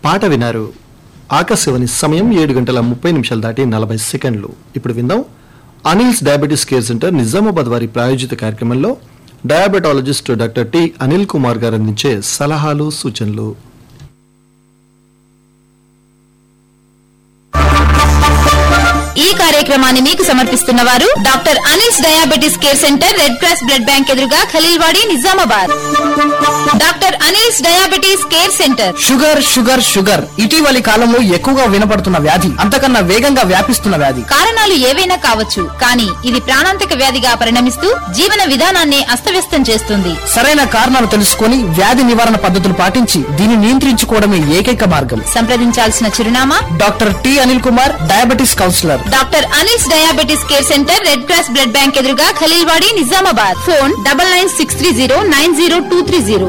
పాట వినారు ఆకాశవాణి సమయం ఏడు గంటల ముప్పై నిమిషాలు దాటి నలభై సెకండ్లు ఇప్పుడు విందాం Anil's diabetes care centre Nizamabad వారి ప్రాయోజిత కార్యక్రమంలో diabetologist doctor T Anil Kumar గారు అందించే సలహాలు సూచనలు ఈ కార్యక్రమాన్ని మీకు సమర్పిస్తున్న వారు doctor Anil's diabetes care centre red cross blood bank ఎదురుగా Khaleelwadi Nizamabad doctor Anil's diabetes care centre sugar sugar sugar ఇటీవలి కాలంలో ఎక్కువగా వినపడుతున్న వ్యాధి అంతకన్నా వేగంగా వ్యాపిస్తున్న వ్యాధి కారణాలు ఏవైనా కావచ్చు కానీ ఇది ప్రాణాంతక వ్యాధిగా పరిణమిస్తూ జీవన విధానాన్ని అస్తవ్యస్తం చేస్తుంది సరైన కారణాలు తెలుసుకొని వ్యాధి నివారణ పద్ధతులు పాటించి దీన్ని నియంత్రించుకోవడమే ఏకైక మార్గం సంప్రదించాల్సిన చిరునామా doctor T Anil Kumar diabetes counsellor doctor Anil's diabetes care centre red cross blood bank ఎదురుగా Khaleelwadi Nizamabad phone double nine six three zero nine zero two three zero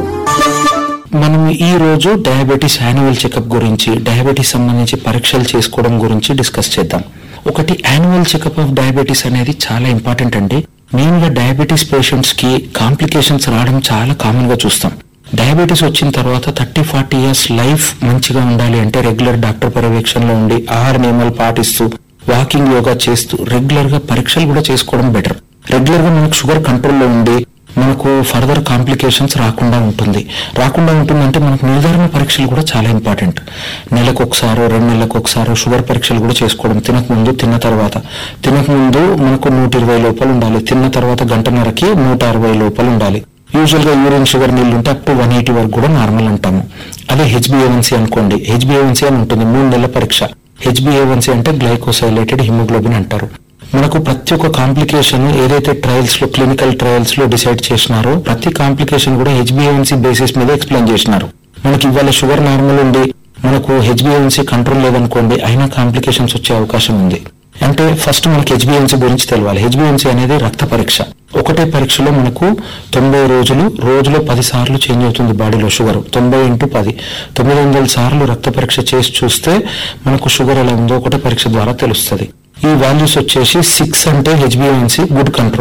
మనం ఈ రోజు డయాబెటీస్ యాన్యువల్ చెకప్ గురించి డయాబెటీస్ సంబంధించి పరీక్షలు చేసుకోవడం గురించి డిస్కస్ చేద్దాం ఒకటి యాన్యువల్ చెకప్ ఆఫ్ డయాబెటీస్ అనేది చాలా ఇంపార్టెంట్ అండి మెయిన్ గా డయాబెటీస్ పేషెంట్స్ కి కాంప్లికేషన్స్ రావడం చాలా కామన్ గా చూస్తాం డయాబెటీస్ వచ్చిన తర్వాత థర్టీ ఫార్టీ ఇయర్స్ లైఫ్ మంచిగా ఉండాలి అంటే రెగ్యులర్ డాక్టర్ పర్యవేక్షణలో ఉండి ఆహార నియమాలు పాటిస్తూ వాకింగ్ యోగా చేస్తూ రెగ్యులర్ గా పరీక్షలు కూడా చేసుకోవడం బెటర్ రెగ్యులర్ గా మనకు షుగర్ కంట్రోల్లో ఉండి మనకు ఫర్దర్ కాంప్లికేషన్స్ రాకుండా ఉంటుంది రాకుండా ఉంటుందంటే మనకు నిర్ధారణ పరీక్షలు కూడా చాలా ఇంపార్టెంట్ నెలకు ఒకసారి రెండు నెలలకు ఒకసారి షుగర్ పరీక్షలు కూడా చేసుకోవడం తినక ముందు తిన్న తర్వాత తినక ముందు మనకు నూట ఇరవై లోపల ఉండాలి తిన్న తర్వాత గంటన్నరకి నూట అరవై లోపల ఉండాలి యూజువల్ గా యూరిన్ షుగర్ నీళ్ళు ఉంటే అప్ టు వన్ ఎయిటీ వరకు కూడా నార్మల్ అంటాము అదే హెచ్బిఏవన్సీ అనుకోండి హెచ్బిఏవన్సీ అని ఉంటుంది మూడు నెలల పరీక్ష హెచ్బిఏవన్సీ అంటే గ్లైకోసైలేటెడ్ హిమోగ్లోబిన్ అంటారు మనకు ప్రతి ఒక్క కాంప్లికేషన్ ఏదైతే ట్రయల్స్ లో క్లినికల్ ట్రయల్స్ లో డిసైడ్ చేసినారో ప్రతి కాంప్లికేషన్ కూడా హెచ్బిఏవన్సీ బేసిస్ మీద ఎక్స్ప్లెయిన్ చేసినారు మనకి ఇవాళ షుగర్ నార్మల్ ఉండి మనకు హెచ్బిఏవన్సీ కంట్రోల్ లేదనుకోండి అయినా కాంప్లికేషన్స్ వచ్చే అవకాశం ఉంది అంటే ఫస్ట్ మనకి హెచ్బిఎన్సీ గురించి తెలవాలి హెచ్బిఎన్సీ అనేది రక్త పరీక్ష ఒకటే పరీక్షలో మనకు తొంభై రోజులు రోజులో పది సార్లు చేంజ్ అవుతుంది బాడీలో షుగర్ తొంభై ఇంటూ పది తొమ్మిది వందల సార్లు రక్త పరీక్ష చేసి చూస్తే మనకు షుగర్ ఎలా ఉందో ఒకటే పరీక్ష ద్వారా తెలుస్తుంది ఈ వాల్యూస్ వచ్చేసి సిక్స్ అంటే హెచ్బిఎన్సీ గుడ్ కంట్రోల్